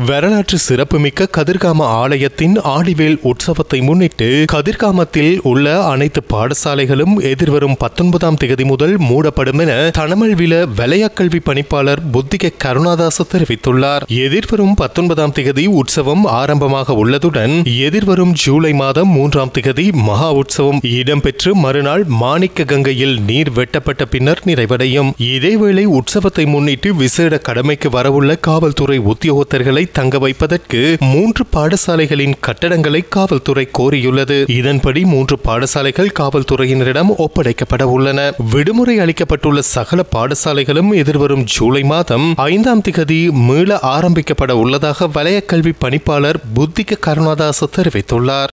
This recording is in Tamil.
வரலாற்று சிறப்புமிக்க கதிர்காம ஆலயத்தின் ஆடிவேல் உற்சவத்தை முன்னிட்டு கதிர்காமத்தில் உள்ள அனைத்து பாடசாலைகளும் எதிர்வரும் பத்தொன்பதாம் தேதி முதல் மூடப்படும் என தனமல்வில வலயக்கல்வி பணிப்பாளர் புத்திக கருணாதாச தெரிவித்துள்ளார் எதிர்வரும் பத்தொன்பதாம் தேதி உற்சவம் ஆரம்பமாக உள்ளதுடன் எதிர்வரும் ஜூலை மாதம் மூன்றாம் தேதி மகா உற்சவம் இடம்பெற்று மறுநாள் மாணிக்க கங்கையில் நீர் வெட்டப்பட்ட பின்னர் நிறைவடையும் இதேவேளை உற்சவத்தை முன்னிட்டு விசேட கடமைக்கு வரவுள்ள காவல்துறை உத்தியோகத்தர்களை தங்க வைப்பதற்கு மூன்று பாடசாலைகளின் கட்டடங்களை காவல்துறை கோரியுள்ளது இதன்படி மூன்று பாடசாலைகள் காவல்துறையினரிடம் ஒப்படைக்கப்பட உள்ளன விடுமுறை அளிக்கப்பட்டுள்ள சகல பாடசாலைகளும் எதிர்வரும் ஜூலை மாதம் ஐந்தாம் திகதி மீள ஆரம்பிக்கப்பட உள்ளதாக வலயக்கல்வி பணிப்பாளர் புத்திக கருணாதாச தெரிவித்துள்ளார்